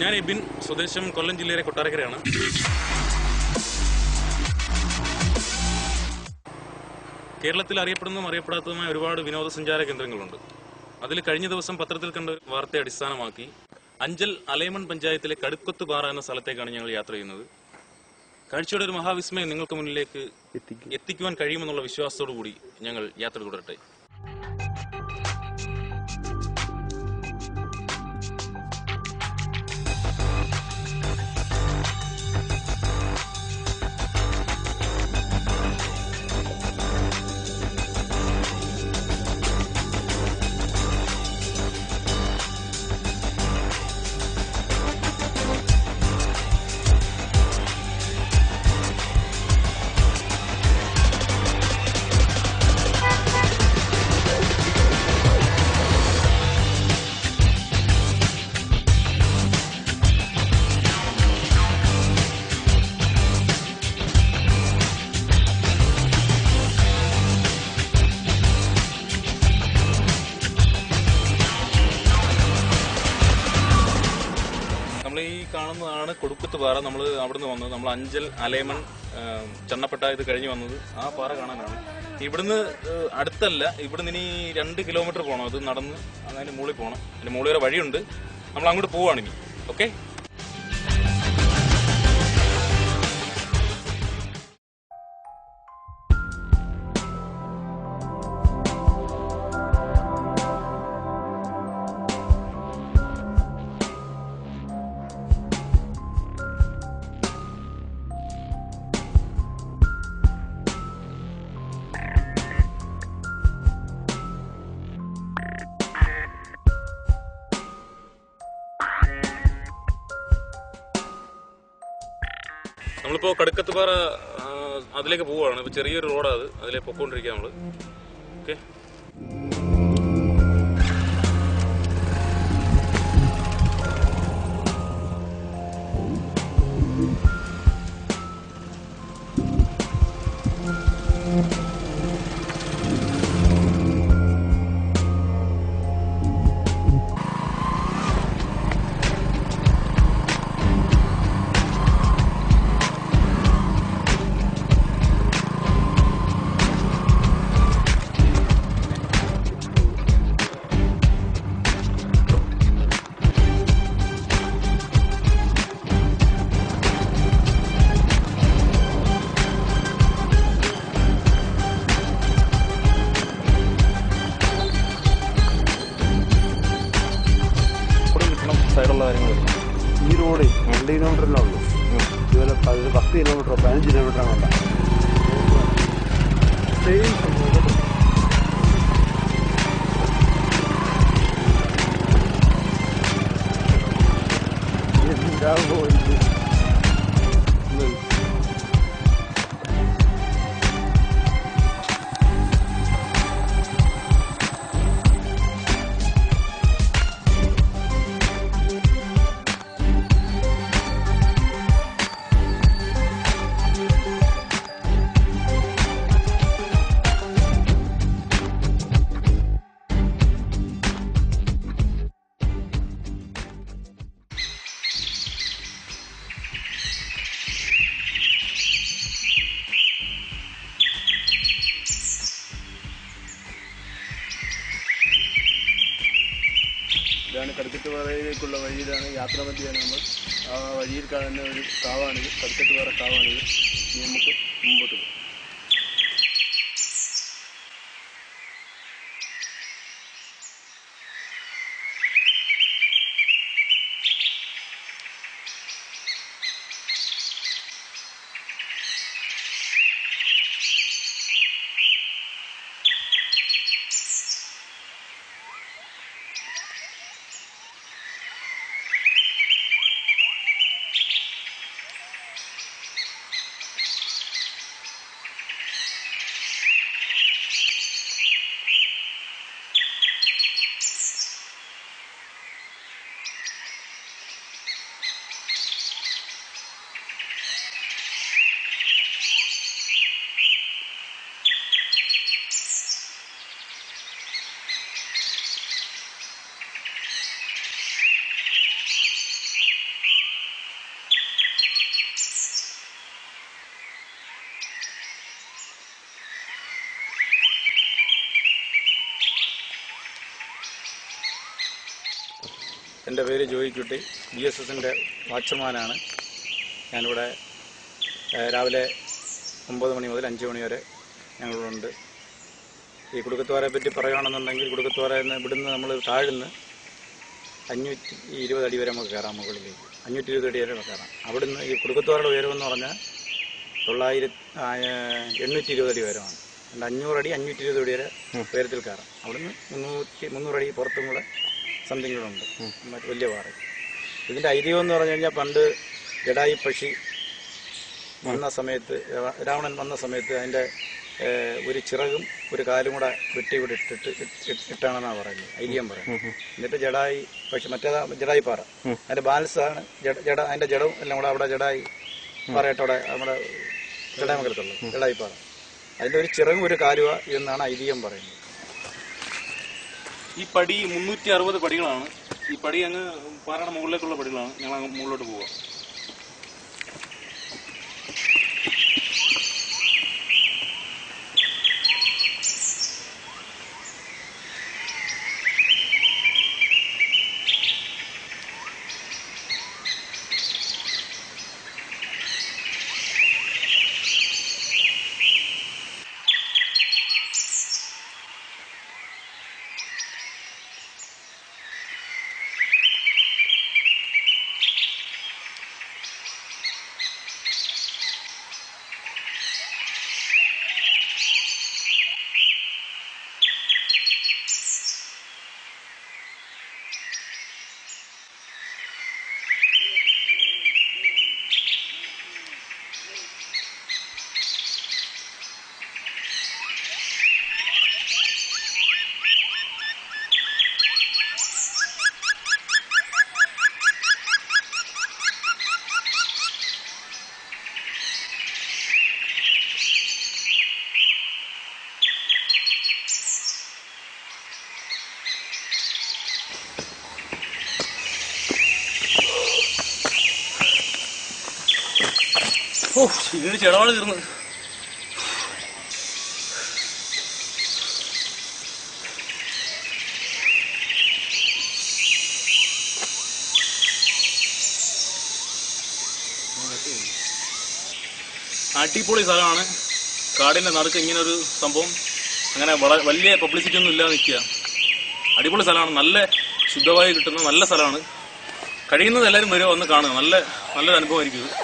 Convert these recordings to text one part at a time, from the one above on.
ഞാൻ എബിൻ സ്വദേശം കൊല്ലം ജില്ലയിലെ കൊട്ടാരക്കരയാണ് കേരളത്തിൽ അറിയപ്പെടുന്നതും അറിയപ്പെടാത്തതുമായ ഒരുപാട് വിനോദസഞ്ചാര കേന്ദ്രങ്ങളുണ്ട് അതിൽ കഴിഞ്ഞ ദിവസം പത്രത്തിൽ കണ്ട ഒരു വാർത്തയെ അടിസ്ഥാനമാക്കി അഞ്ചൽ അലൈമൺ പഞ്ചായത്തിലെ കടുക്കൊത്ത് പാറ എന്ന സ്ഥലത്തേക്കാണ് ഞങ്ങൾ യാത്ര ചെയ്യുന്നത് കാഴ്ചയുടെ ഒരു മഹാവിസ്മയം നിങ്ങൾക്ക് മുന്നിലേക്ക് എത്തിക്കുവാൻ കഴിയുമെന്നുള്ള വിശ്വാസത്തോടു കൂടി ഞങ്ങൾ യാത്ര തുടരട്ടെ നമ്മൾ ഈ കാണുന്നതാണ് കൊടുക്കുത്ത് പാറ നമ്മൾ അവിടുന്ന് വന്നത് നമ്മൾ അഞ്ചൽ അലേമൺ ആ, ചണ്ണപ്പെട്ട ഇത് കഴിഞ്ഞ് വന്നത് ആ പാറ കാണാനാണ് ഇവിടുന്ന് ഏ, അടുത്തല്ല ഇവിടുന്ന് ഇനി രണ്ട് കിലോമീറ്റർ പോകണം അത് നടന്ന് അതിന് മുകളിൽ പോകണം അതിന് മുകളിൽ വരെ വഴിയുണ്ട് നമ്മൾ അങ്ങോട്ട് പോവാണ് ഇനി ഓക്കെ നമ്മളിപ്പോ കടുക്കത്ത് പാറ ആ, അതിലേക്ക് പോവാണ് ഇപ്പൊ ചെറിയൊരു റോഡാ അത് അതിലേക്ക് പൊക്കോണ്ടിരിക്കുക നമ്മള് ഓക്കെ ഇവിടെ കിട്ടണം സൈഡുള്ള കാര്യങ്ങൾ ഈ റോഡ് രണ്ട് കിലോമീറ്ററിലേ ഉള്ളൂ ഇതുപോലെ പതി- പത്ത് കിലോമീറ്ററോ പതിനഞ്ച് കിലോമീറ്ററാണ് വേണ്ട സെയിം സംഭവം എന്താ പോയിട്ട് ഇതാണ് കടുക്കത്തുപാറയിലേക്കുള്ള വഴിയിലാണ് യാത്രാമധ്യയാണ് നമ്മൾ ആ വഴിയിൽ കാണുന്ന ഒരു കാവാണിത് കടുക്കത്തുപാറ കാവാണിത് ഇനി നമുക്ക് മുമ്പോട്ട് പോകാം എൻ്റെ പേര് ജോയിക്കുട്ടി ബി എസ് എസിൻ്റെ വാച്ച്മാനാണ് ഞാനിവിടെ ഏഹ്, രാവിലെ ഒമ്പത് മണി മുതൽ അഞ്ച് മണി വരെ ഞങ്ങളിവിടെ ഈ കുടുക്കത്തോരെ പറ്റി പറയുകയാണെന്നുണ്ടെങ്കിൽ കുടുക്കത്തോര എന്ന് ഇവിടുന്ന് നമ്മൾ താഴ്ന്ന് അഞ്ഞൂറ്റി ഇരുപത് അടി വരെ നമുക്ക് കയറാം മുകളിലേക്ക് അഞ്ഞൂറ്റി ഇരുപത് അടി വരെ കയറാം അവിടുന്ന് ഈ കുടുക്കത്തോരയുടെ ഉയരമെന്ന് പറഞ്ഞാൽ തൊള്ളായിരത്തി എണ്ണൂറ്റി ഇരുപത് അടി ഉയരമാണ് രണ്ട് അഞ്ഞൂറ് അടി അഞ്ഞൂറ്റി ഇരുപത് അടി വരെ ഉയരത്തിൽ കയറാം അവിടുന്ന് മുന്നൂറ്റി മുന്നൂറ് അടി പുറത്തും കൂടെ സംതിങ് കൂടെ ഉണ്ട് മറ്റ് വലിയ പാറ ഇതിന്റെ ഐതിഹ്യം എന്ന് പറഞ്ഞു കഴിഞ്ഞാൽ പണ്ട് ജഡായി പക്ഷി വന്ന സമയത്ത് രാവ- രാവണൻ വന്ന സമയത്ത് അതിന്റെ ഏഹ്, ഒരു ചിറകും ഒരു കാലും കൂടെ വെട്ടി ഇവിടെ ഇട്ടിട്ട് ഇട്ട് ഇട്ട് ഇട്ടാണെന്നാണ് പറയുന്നത് ഐതിഹ്യം പറയുന്നത് എന്നിട്ട് ജഡായി പക്ഷി മറ്റേതാ ജഡായി പാറ അതിന്റെ ബാലൻസ് ആണ് ജഡ ജഡ അതിന്റെ ജഡവും എല്ലാം കൂടെ അവിടെ ജഡായി പാറയായിട്ട് അവിടെ നമ്മുടെ ജഡാമംഗലത്തുള്ളത് ജഡായി പാറ അതിന്റെ ഒരു ചിറകും ഒരു കാലുവ എന്നാണ് ഐതിഹ്യം പറയുന്നത് ഈ പടി മുന്നൂറ്റി അറുപത് പടികളാണ് ഈ പടി അങ്ങ് പാറയുടെ മുകളിലേക്കുള്ള പടികളാണ് ഞങ്ങൾ അങ്ങ് മുകളിലോട്ട് പോവുക ഓ ഇതിന് ചെടവാള് തീർന്നു അടിപൊളി സ്ഥലമാണ് കാടിന്റെ നടുക്ക് ഇങ്ങനെ ഒരു സംഭവം അങ്ങനെ വള- വലിയ പബ്ലിസിറ്റി ഒന്നും ഇല്ലാതെ നിൽക്കുക അടിപൊളി സ്ഥലമാണ് നല്ല ശുദ്ധവായു കിട്ടുന്ന നല്ല സ്ഥലമാണ് കഴിയുന്നത് എല്ലാവരും വരിക വന്ന് കാണുക നല്ല നല്ലൊരു അനുഭവമായിരിക്കും ഇത്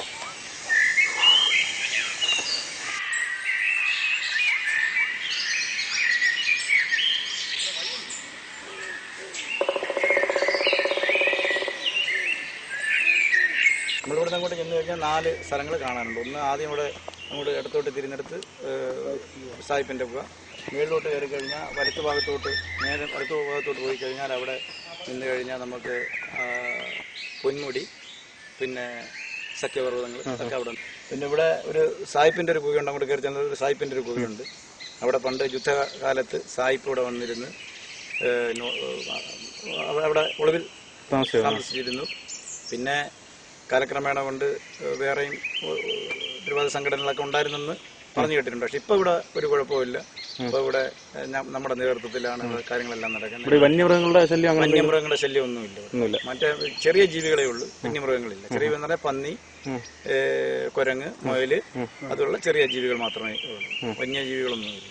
നമ്മളിവിടെ അങ്ങോട്ട് ചെന്ന് കഴിഞ്ഞാൽ നാല് സ്ഥലങ്ങൾ കാണാനുണ്ട് ഒന്ന് ആദ്യം ഇവിടെ അങ്ങോട്ട് ഇടത്തോട്ട് തിരിഞ്ഞെടുത്ത് സായിപ്പിൻ്റെ പുക മേളിലോട്ട് കയറി കഴിഞ്ഞാൽ വലത്ത് ഭാഗത്തോട്ട് നേരെ വലത്ത് ഭാഗത്തോട്ട് പോയി കഴിഞ്ഞാൽ അവിടെ നിന്ന് കഴിഞ്ഞാൽ നമുക്ക് ആ, പൊന്മുടി പിന്നെ സഖ്യപർവ്വതങ്ങൾ ഒക്കെ അവിടെ ഉണ്ട് പിന്നെ ഇവിടെ ഒരു സായിപ്പിൻ്റെ ഒരു ഗുഹയുണ്ട് അങ്ങോട്ട് കയറി ചെന്നാൽ ഒരു സായിപ്പിൻ്റെ ഒരു ഗുഹയുണ്ട് അവിടെ പണ്ട് യുദ്ധകാലത്ത് സായിപ്പ് ഇവിടെ വന്നിരുന്ന് ഏ, നോ- അവിടെ- അവിടെ ഒളിവിൽ താമസിച്ചിരുന്നു പിന്നെ കാലക്രമേണ കൊണ്ട് വേറെയും ഏഹ്, ഒരുപാട് സംഘടനകളൊക്കെ ഉണ്ടായിരുന്നെന്ന് പറഞ്ഞു കേട്ടിട്ടുണ്ട് പക്ഷെ ഇപ്പൊ ഇവിടെ ഒരു കുഴപ്പമില്ല ഇപ്പൊ ഇവിടെ ഏഹ്, ന- നമ്മുടെ നേതൃത്വത്തിലാണ് ഇവിടെ കാര്യങ്ങളെല്ലാം നടക്കുന്നത് ഇവിടെ വന്യമൃഗങ്ങളുടെ ശല്യം അങ്ങനെ വന്യമൃഗങ്ങളുടെ ശല്യം ഒന്നുമില്ല ഇവിടെ. ഒന്നുമില്ല മറ്റേ ചെറിയ ജീവികളെ ഉള്ളൂ വന്യമൃഗങ്ങളില്ല ചെറിയ എന്ന് പറഞ്ഞാൽ പന്നി ഉം. ഏഹ്, കുരങ്ങ് മുയല് അതുള്ള ചെറിയ ജീവികൾ മാത്രമേ ഉള്ളൂ വന്യജീവികളൊന്നുമില്ല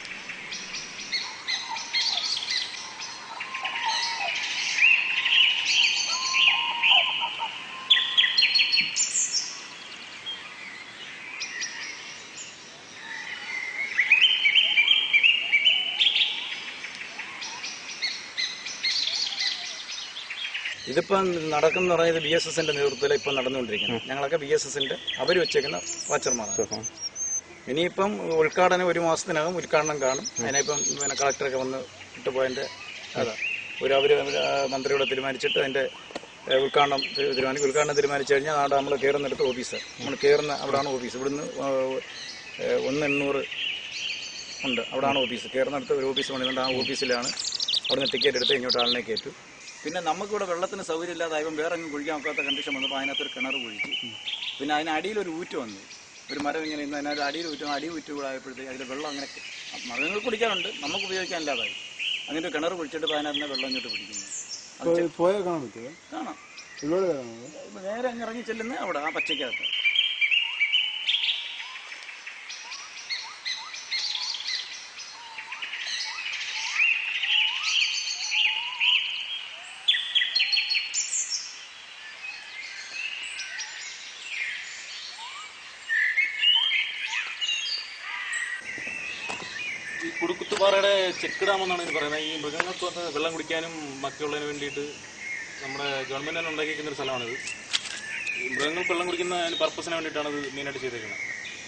ഇതിപ്പം നടക്കുന്ന പറയുന്നത് ബി എസ് എസിന്റെ നേതൃത്വത്തിൽ ഇപ്പം നടന്നുകൊണ്ടിരിക്കുന്നത് ഞങ്ങളൊക്കെ ബി എസ് എസിന്റെ അവർ വെച്ചേക്കുന്ന വാച്ചർമാരാണ് ഇനിയിപ്പം ഉദ്ഘാടനം ഒരു മാസത്തിനകം ഉദ്ഘാടനം കാണും അതിനിപ്പം പിന്നെ കളക്ടറൊക്കെ വന്ന് ഇട്ടുപോയതിന്റെ അതാ ഒരു അവർ മന്ത്രിയോട് തീരുമാനിച്ചിട്ട് അതിന്റെ ഏഹ്, ഉദ്ഘാടനം തി- തീരുമാനിക്കും ഉദ്ഘാടനം തീരുമാനിച്ചു കഴിഞ്ഞാൽ അവിടെ നമ്മൾ കയറുന്നിടത്ത് ഓഫീസ് നമ്മൾ കയറുന്ന അവിടെയാണ് ഓഫീസ് ഇവിടുന്ന് ഏഹ്, ഏഹ്, ഒന്ന് എണ്ണൂറ് ഉണ്ട് അവിടെയാണ് ഓഫീസ് കയറുന്നിടത്ത് ഒരു ഓഫീസ് പണിയുണ്ട് ആ ഓഫീസിലാണ് അവിടുന്ന് ടിക്കറ്റ് എടുത്ത് ഇങ്ങോട്ട് ആളിനെ കയറ്റും പിന്നെ നമുക്കിവിടെ വെള്ളത്തിന് സൗകര്യം ഇല്ലാതായപ്പോൾ വേറെ അങ്ങ് കുഴിക്കാൻ ഒക്കാത്ത കണ്ടീഷൻ വന്നപ്പോൾ അതിനകത്തൊരു കിണർ കുഴിച്ചു പിന്നെ അതിനടിയിൽ ഒരു ഊറ്റ് വന്നു ഒരു മരം ഇങ്ങനെ ഇന്ന് അതിനകത്ത് അടിയിൽ ഊറ്റും അടി ഊറ്റ് കൂടെ ആയപ്പോഴത്തേക്ക് അതിൽ വെള്ളം അങ്ങനെ മൃഗങ്ങൾ കുടിക്കാറുണ്ട് നമുക്ക് ഉപയോഗിക്കാൻ ഇല്ലാതായി അങ്ങനെ ഒരു കിണർ കുഴിച്ചിട്ട് ഇപ്പോൾ അതിനകത്ത് നിന്ന് വെള്ളം ഇങ്ങോട്ട് പിടിക്കുന്നു പോയാൽ കാണാൻ പറ്റുമോ കാണാം ഒരുപാട് കാണാമോ ഇപ്പൊ നേരെ അങ്ങ് ഇറങ്ങി ചെല്ലുന്ന അവിടെ ആ പച്ചക്കകത്ത് ഈ കുടുക്കുത്തുപാറയുടെ ചെക്ക് ഡാം എന്നാണ് ഇത് പറയുന്നത് ഈ മൃഗങ്ങൾക്ക് വന്ന് വെള്ളം കുടിക്കാനും ബാക്കിയുള്ളതിന് വേണ്ടിയിട്ട് നമ്മുടെ ഗവൺമെന്റ് തന്നെ ഉണ്ടാക്കിയിരിക്കുന്ന ഒരു സ്ഥലമാണിത് ഈ മൃഗങ്ങൾക്ക് വെള്ളം കുടിക്കുന്ന പർപ്പസിന് വേണ്ടിയിട്ടാണ് ഇത് മെയിനായിട്ട് ചെയ്തേക്കുന്നത്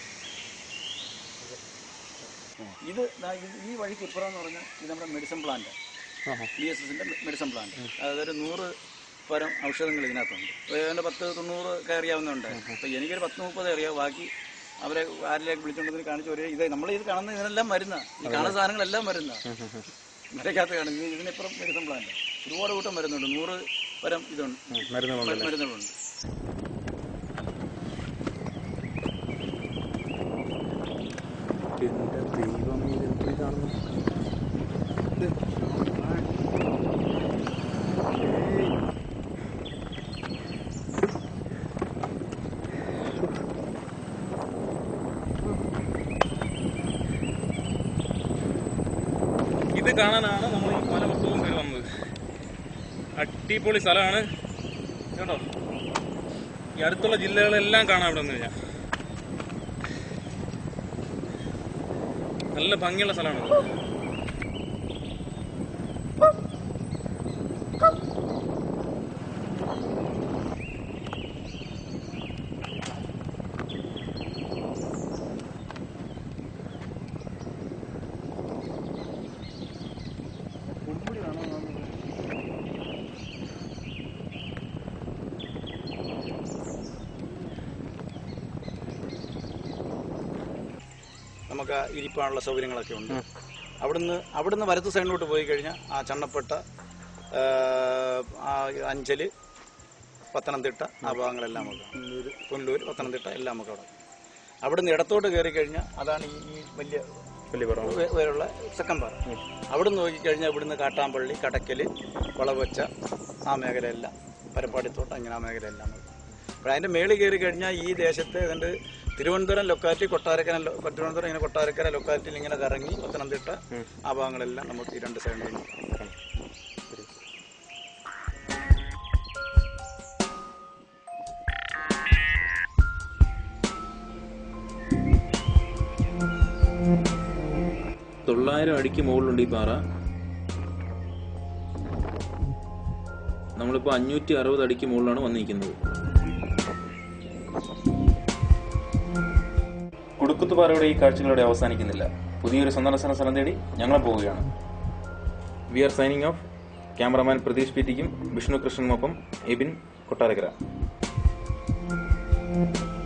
ഇത് ദാ ഇത് ഈ വഴിക്ക് ഇപ്പുറം എന്ന് പറഞ്ഞാൽ ഇത് നമ്മുടെ മെഡിസിൻ പ്ലാന്റ് ബി എസ് എസിന്റെ മെഡിസിൻ പ്ലാന്റ് അതൊരു നൂറ് പരം ഔഷധങ്ങൾ ഇതിനകത്തുണ്ട് ഏതാണ്ട് പത്ത് തൊണ്ണൂറ് ഒക്കെ അറിയാവുന്നുണ്ട് അപ്പൊ എനിക്കൊരു പത്ത് മുപ്പത് അറിയാം ബാക്കി അവരെ ആരിലേക്ക് വിളിച്ചുകൊണ്ടെന്ന് കാണിച്ചു ഒരു ഇത് നമ്മൾ ഇത് കാണുന്ന ഇതിനെല്ലാം മരുന്ന ഈ കാണുന്ന സാധനങ്ങളെല്ലാം മരുന്ന മരക്കകത്ത് കാണുന്നത് ഇത് ഇതിനിപ്പുറം മെഡിസിൻ പ്ലാന്റ് ഒരുപാട് കൂട്ടം മരുന്നുണ്ട് നൂറ് പരം ഇതുണ്ട് മരുന്നുകളുണ്ട് മരുന്നുകളുണ്ട് ഇത് കാണാനാണ് നമ്മൾ ഈ മല മൊത്തവും കയറി വന്നത് അടിപൊളി സ്ഥലമാണ് കേട്ടോ ഈ അടുത്തുള്ള ജില്ലകളെല്ലാം കാണാം ഇവിടെ നിന്ന് കഴിഞ്ഞാൽ നല്ല ഭംഗിയുള്ള സ്ഥലമാണ് നമുക്ക് ഇരിപ്പാനുള്ള സൗകര്യങ്ങളൊക്കെ ഉണ്ട് അവിടുന്ന് അവിടുന്ന് വലത്ത് സൈഡിലോട്ട് പോയി കഴിഞ്ഞാൽ ആ ചണ്ണപ്പെട്ട ആ, ആ അഞ്ചല് പത്തനംതിട്ട ആ ഭാഗങ്ങളെല്ലാം നമുക്ക് പുല്ലൂർ പുല്ലൂർ പത്തനംതിട്ട എല്ലാം നമുക്ക് അവിടെ അവിടുന്ന് ഇടത്തോട്ട് കയറി കഴിഞ്ഞാൽ അതാണ് ഈ ഈ വലിയ വേ- വേറുള്ള സെക്കൻഡ് അവിടുന്ന് നോക്കിക്കഴിഞ്ഞാൽ ഇവിടുന്ന് കാട്ടാമ്പള്ളി കടക്കല് വളവച്ച ആ മേഖലയെല്ലാം പരപ്പാടിത്തോട്ടം ഇങ്ങനെ ആ മേഖലയെല്ലാം നമുക്ക് അപ്പോൾ അതിന്റെ മേളിൽ കയറി കഴിഞ്ഞാൽ ഈ ദേശത്തെ ഏതാണ്ട് തിരുവനന്തപുരം ലൊക്കാലിറ്റി കൊട്ടാരക്കര ലൊ- തിരുവനന്തപുരം ഇങ്ങനെ കൊട്ടാരക്കര ലൊക്കാലിറ്റിയിൽ ഇങ്ങനെ കറങ്ങി പത്തനംതിട്ട ആ ഭാഗങ്ങളെല്ലാം നമുക്ക് ഈ രണ്ട് സൈഡിൽ കാണാം തൊള്ളായിരം അടിക്ക് മുകളിലുണ്ട് ഈ പാറ നമ്മളിപ്പോൾ അഞ്ഞൂറ്റി അറുപത് അടിക്ക് മുകളിലാണ് വന്നിരിക്കുന്നത് കുടുക്കുത്തുപാറയുടെ ഈ കാഴ്ചകളോടെ അവസാനിക്കുന്നില്ല പുതിയൊരു സന്ദർശന സ്ഥലം തേടി ഞങ്ങൾ പോവുകയാണ് we are signing off cameraman Pratheesh P ടിക്കും വിഷ്ണു കൃഷ്ണനുമൊപ്പം എബിൻ കൊട്ടാരക്കര